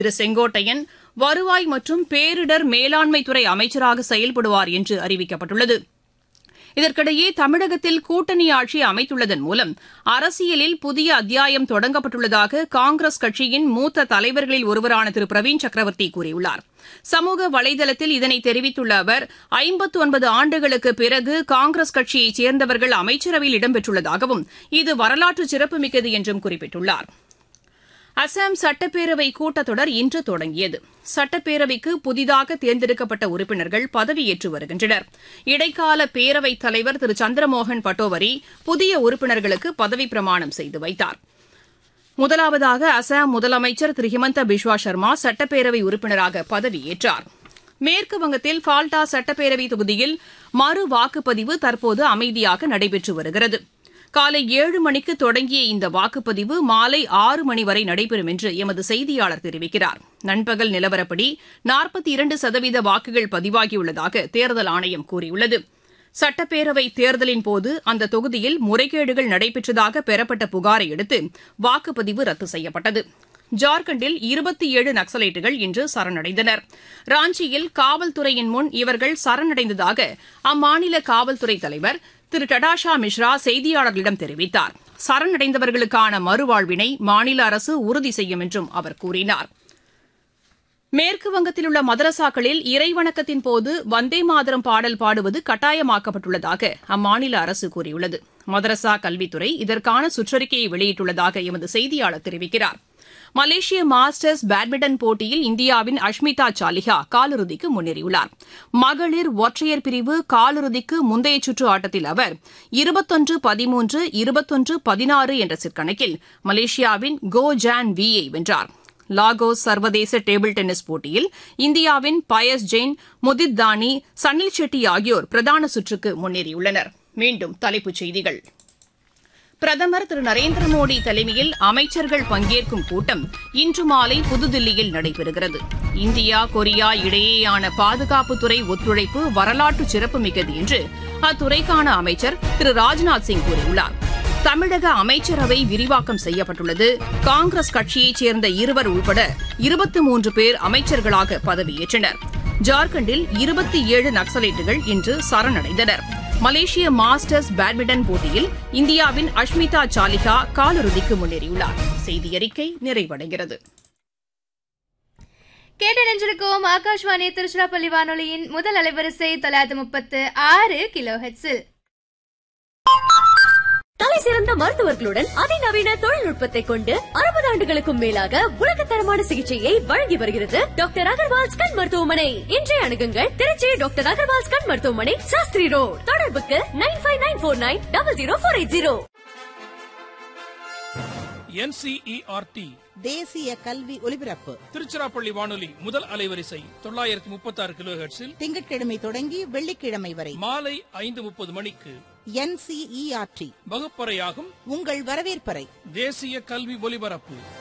திரு செங்கோட்டையன் வருவாய் மற்றும் பேரிடர் மேலாண்மைத்துறை அமைச்சராக செயல்படுவார் என்று அறிவிக்கப்பட்டுள்ளது இதற்கிடையே தமிழகத்தில் கூட்டணி ஆட்சி அமைத்துள்ளதன் மூலம் அரசியலில் புதிய அத்தியாயம் தொடங்கப்பட்டுள்ளதாக காங்கிரஸ் கட்சியின் மூத்த தலைவர்களில் ஒருவரான திரு பிரவீன் சக்கரவர்த்தி கூறியுள்ளார் சமூக வலைதளத்தில் இதனை தெரிவித்துள்ள அவர் ஐம்பத்து ஒன்பது ஆண்டுகளுக்கு பிறகு காங்கிரஸ் கட்சியைச் சேர்ந்தவர்கள் அமைச்சரவையில் இடம்பெற்றுள்ளதாகவும் இது வரலாற்று சிறப்புமிக்கது என்றும் குறிப்பிட்டுள்ளார் அசாம் சட்டப்பேரவை கூட்டத்தொடர் இன்று தொடங்கியது சட்டப்பேரவைக்கு புதிதாக தேர்ந்தெடுக்கப்பட்ட உறுப்பினர்கள் பதவியேற்று வருகின்றனர் இடைக்கால பேரவைத் தலைவர் திரு சந்திரமோகன் பட்டோவரி புதிய உறுப்பினர்களுக்கு பதவிப் பிரமாணம் செய்து வைத்தார் முதலாவதாக அசாம் முதலமைச்சர் திரு ஹிமந்த பிஸ்வா சர்மா சட்டப்பேரவை உறுப்பினராக பதவியேற்றார் மேற்கு வங்கத்தில் ஃபால்டா சட்டப்பேரவை தொகுதியில் மறு வாக்குப்பதிவு தற்போது அமைதியாக நடைபெற்று வருகிறது காலை ஏழு மணிக்கு தொடங்கிய இந்த வாக்குப்பதிவு மாலை ஆறு மணி வரை நடைபெறும் என்று எமது செய்தியாளர் தெரிவிக்கிறார் நண்பகல் நிலவரப்படி நாற்பத்தி இரண்டு சதவீத வாக்குகள் பதிவாகியுள்ளதாக தேர்தல் ஆணையம் கூறியுள்ளது சட்டப்பேரவை தேர்தலின் போது அந்த தொகுதியில் முறைகேடுகள் நடைபெற்றதாக பெறப்பட்ட புகாரை அடுத்து வாக்குப்பதிவு ரத்து செய்யப்பட்டது ஜார்க்கண்டில் இருபத்தி ஏழு நக்சலைட்டுகள் இன்று சரணடைந்தனர் ராஞ்சியில் காவல்துறையின் முன் இவர்கள் சரணடைந்ததாக அம்மாநில காவல்துறை தலைவர் திரு டடாஷா மிஸ்ரா செய்தியாளர்களிடம் தெரிவித்தார் சரணடைந்தவர்களுக்கான மறுவாழ்வினை மாநில அரசு உறுதி செய்யும் என்றும் அவர் கூறினார் மேற்கு வங்கத்தில் உள்ள மதரசாக்களில் இறைவணக்கத்தின் போது வந்தே மாதரம் பாடல் பாடுவது கட்டாயமாக்கப்பட்டுள்ளதாக அம்மாநில அரசு கூறியுள்ளது மதரசா கல்வித்துறை இதற்கான சுற்றறிக்கையை வெளியிட்டுள்ளதாக எமது செய்தியாளர் தெரிவிக்கிறார் மலேசிய மாஸ்டர்ஸ் பேட்மிண்டன் போட்டியில் இந்தியாவின் அஷ்மிதா சாலிஹா காலிறுதிக்கு முன்னேறியுள்ளார் மகளிர் ஒற்றையர் பிரிவு காலிறுதிக்கு முந்தைய சுற்று ஆட்டத்தில் அவர் இருபத்தொன்று பதிமூன்று இருபத்தொன்று பதினாறு என்ற சிற்கணக்கில் மலேசியாவின் கோ ஜான் வி யை வென்றார் லாகோஸ் சர்வதேச டேபிள் டென்னிஸ் போட்டியில் இந்தியாவின் பயஸ் ஜெயின் முதித் தானி சனில் செட்டி ஆகியோர் பிரதான சுற்றுக்கு முன்னேறியுள்ளனர் மீண்டும் தலைப்புச் செய்திகள் பிரதமர் திரு நரேந்திர மோடி தலைமையில் அமைச்சர்கள் பங்கேற்கும் கூட்டம் இன்று மாலை புதுதில்லியில் நடைபெறுகிறது இந்தியா கொரியா இடையேயான பாதுகாப்புத்துறை ஒத்துழைப்பு வரலாற்று சிறப்புமிக்கது என்று அத்துறைக்கான அமைச்சர் திரு ராஜ்நாத் சிங் கூறியுள்ளார் தமிழக அமைச்சரவை விரிவாக்கம் செய்யப்பட்டுள்ளது காங்கிரஸ் கட்சியைச் சேர்ந்த இருவர் உள்பட இருபத்தி மூன்று பேர் அமைச்சர்களாக பதவியேற்றனர் ஜார்க்கண்டில் இருபத்தி ஏழு நக்சலைட்டுகள் இன்று சரணடைந்தனர் மலேசிய மாஸ்டர்ஸ் பேட்மிண்டன் போட்டியில் இந்தியாவின் அஷ்மிதா சாலிகா காலிறுதிக்கு முன்னேறியுள்ளார் செய்தி அறிக்கை நிறைவடைகிறது கேட்டு நினைஞ்சிருக்கோம் ஆகாஷ்வாணி திருச்சிராப்பள்ளி வானொலியின் முதல் அலைவரிசை தொள்ளாயிரத்து முப்பத்து ஆறு கிலோ ஹெட்ஸில் தலை சிறந்த மருத்துவர்களுடன் அதிநவீன தொழில்நுட்பத்தை கொண்டு அறுபது ஆண்டுகளுக்கும் மேலாக உலகத்தரமான சிகிச்சையை வழங்கி வருகிறது டாக்டர் அகர்வால்ஸ் கண் மருத்துவமனை இன்றைய அணுகுங்கள் திருச்சி டாக்டர் அகர்வால்ஸ் கண் மருத்துவமனை சாஸ்திரி ரோட் தொடர்புக்கு nine five nine four nine double zero four eight zero NCERT தேசிய கல்வி ஒலிபரப்பு திருச்சிராப்பள்ளி வானொலி முதல் அலைவரிசை தொள்ளாயிரத்தி முப்பத்தி ஆறு கிலோ ஹெர்ட்ஸில் திங்கட்கிழமை தொடங்கி வெள்ளிக்கிழமை வரை மாலை ஐந்து முப்பது மணிக்கு என்சிஇஆர்டி வகுப்பறையாகும் உங்கள் வரவேற்பறை தேசிய கல்வி ஒலிபரப்பு